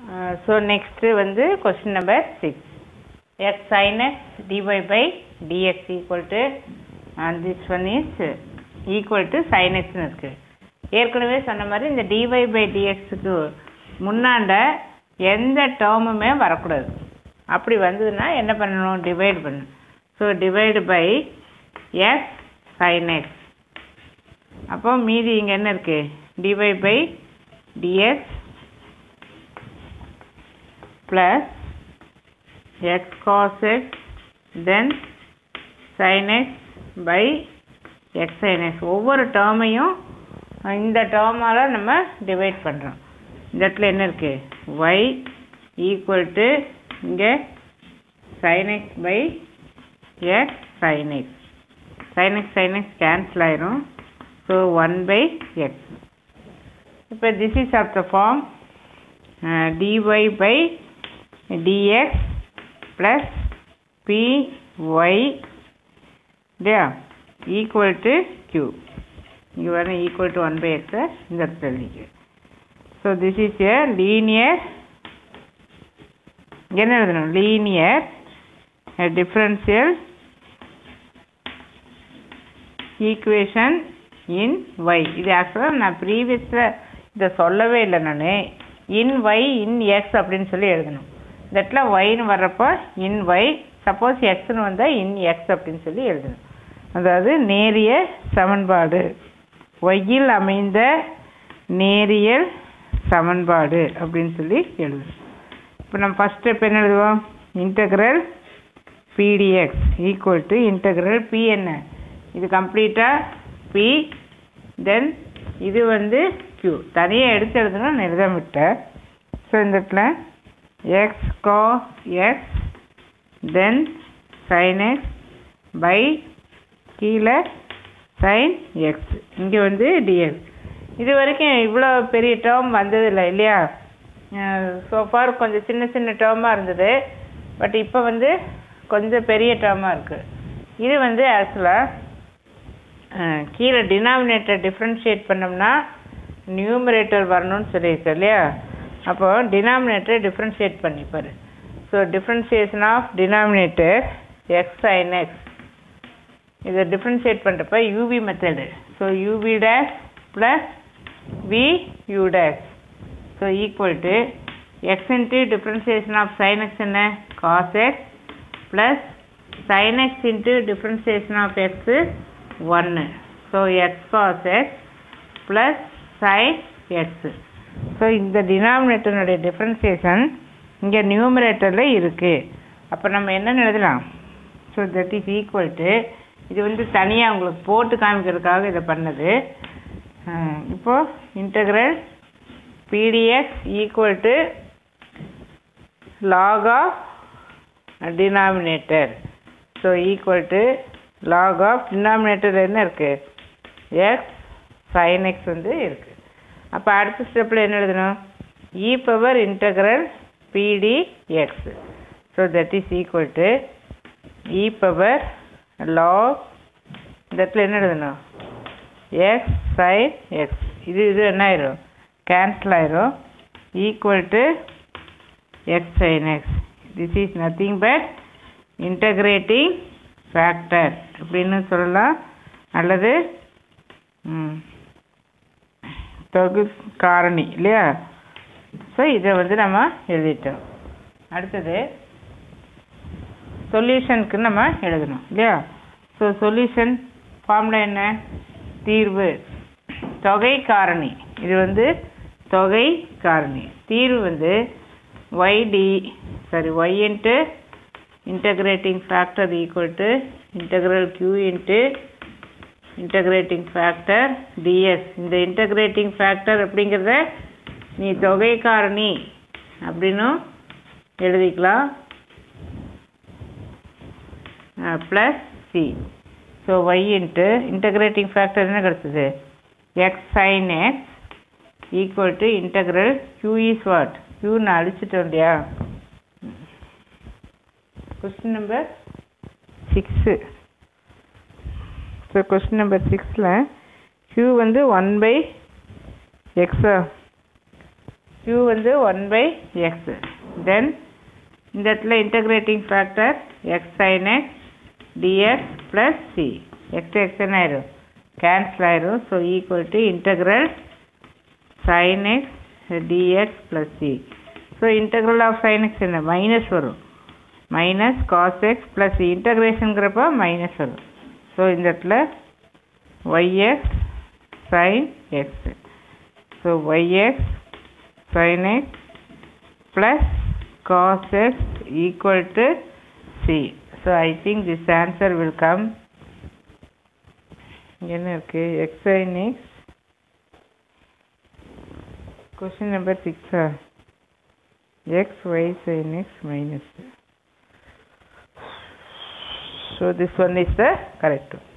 So next வந்து question number six x sine x dy by dx equal to and this one is equal to sine எக்ஸ்னு இருக்குது ஏற்கனவே சொன்ன மாதிரி இந்த டிஒய் பை டிஎக்ஸுக்கு முன்னாண்ட எந்த டேர்முமே வரக்கூடாது அப்படி வந்ததுன்னா என்ன பண்ணணும் டிவைட் பண்ணணும் so divide by x sine x அப்போ மீதி இங்கே என்ன இருக்குது dy by dx plus x cos x then sin x by x sin x ஒவ்வொரு டேர்மையும் இந்த டேர்மால் நம்ம டிவைட் பண்ணுறோம் இந்த இடத்துல என்ன இருக்குது y ஈக்குவல் டு இங்கே sin x by x sin x sin x sin x cancel ஆயிரும் ஸோ ஒன் பை எக்ஸ் இப்போ this is of the form dy by dx plus py இல்லையா ஈக்குவல் டு q இங்கே வர equal to one by எக்ஸை இந்த இடத்துல எழுதிக்க so this is a linear என்ன எழுதணும் linear differential equation in y இது ஆக்சுவலாக நான் ப்ரீவியஸில் இதை சொல்லவே இல்லை நான் இன் y இன் எக்ஸ் அப்படின்னு சொல்லி எழுதணும் இந்த இடத்துல ஒய்னு வர்றப்போ இன் ஒய் சப்போஸ் எக்ஸ்னு வந்தால் இன் எக்ஸ் அப்படின்னு சொல்லி எழுதணும் அதாவது நேரிய சமன்பாடு ஒய்யில் அமைந்த நேரியல் சமன்பாடு அப்படின்னு சொல்லி எழுதணும் இப்போ நம்ம ஃபஸ்ட் ஸ்டெப் என்ன எழுதுவோம் integral pdx equal to integral p என்ன இது கம்ப்ளீட்டாக பி தென் இது வந்து q தனியாக எடுத்து எழுதணும் நான் எழுத விட்டேன் ஸோ இந்த இடத்துல x cos x then sine x by கீழே சைன் எக்ஸ் இங்கே வந்து டிஎக்ஸ் இது வரைக்கும் இவ்வளோ பெரிய டேர்ம் வந்ததில்லை இல்லையா சோஃபார் கொஞ்சம் சின்ன சின்ன டேர்மாக இருந்தது பட் இப்போ வந்து கொஞ்சம் பெரிய டேர்மாக இருக்குது இது வந்து ஆக்சுவலாக கீழே டினாமினேட்டர் டிஃப்ரென்ஷியேட் பண்ணோம்னா நியூமரேட்டர் வரணும்னு சொல்லியிருக்கு இல்லையா அப்போ டினாமினேட்டர் டிஃப்ரென்ஷியேட் பண்ணிப்பார் so differentiation of denominator x sine x இதை டிஃப்ரென்ஷியேட் பண்ணுறப்ப UV method so UV dash plus V U dash so equal to x into differentiation of sine x என்ன cos x plus sine x into differentiation of x ஒன்று so x cos x plus sine x so இந்த டினாமினேட்டனுடைய differentiation இங்கே நியூமரேட்டரில் இருக்குது அப்போ நம்ம என்னென்னு எழுதலாம் so that is equal to இது வந்து தனியாக உங்களுக்கு போட்டு காமிக்கிறதுக்காக இதை பண்ணது இப்போது integral pdx equal to log of denominator so equal to log of denominator என்ன இருக்குது எக்ஸ் சைன் எக்ஸ் வந்து இருக்குது அப்போ அடுத்த ஸ்டெப்பில் என்ன எழுதணும் e power integral pdx so that is equal to e power log இந்த இடத்துல என்ன எழுதணும் எக்ஸ் சைன் எக்ஸ் இது இது என்ன ஆயிரும் கேன்சல் ஆயிரும் equal to x sine x this is nothing but integrating factor அப்படின்னு சொல்லலாம் அல்லது தொகு காரணி இல்லையா ஸோ இதை வந்து நம்ம எழுதிட்டோம் அடுத்தது சொல்யூஷனுக்கு நம்ம எழுதணும் இல்லையா ஸோ சொல்யூஷன் ஃபார்முலா என்ன தீர்வு தொகை காரணி இது வந்து தொகை காரணி தீர்வு வந்து y d sorry y into integrating factor equal to integral q into integrating factor ds இந்த இன்டகிரேட்டிங் ஃபேக்டர் அப்படிங்கிறத நீ தொகை காரணி அப்படின்னும் எழுதிக்கலாம் plus c so y into integrating factor என்ன கிடச்சிது x sine x equal to integral q is what q நான் அழிச்சிட்டோம் இல்லையா question number six so question number சிக்ஸில் q வந்து ஒன் பை எக்ஸா q வந்து ஒன் பை எக்ஸ் தென் இந்த இடத்துல integrating factor x sine x dx plus c x x என்ன ஆயிரும் கேன்சல் ஆயிரும் so equal to integral sine x dx plus c so integral of sine x என்ன minus வரும் minus cos x plus இன்டகிரேஷனுங்கிறப்ப minus வரும் so இந்த இடத்துல y x sine x so y x sine x plus cos x equal to c. So I think this answer will come என்ன இருக்கு x sin x question number 6 x y sin x minus so this one is the correct one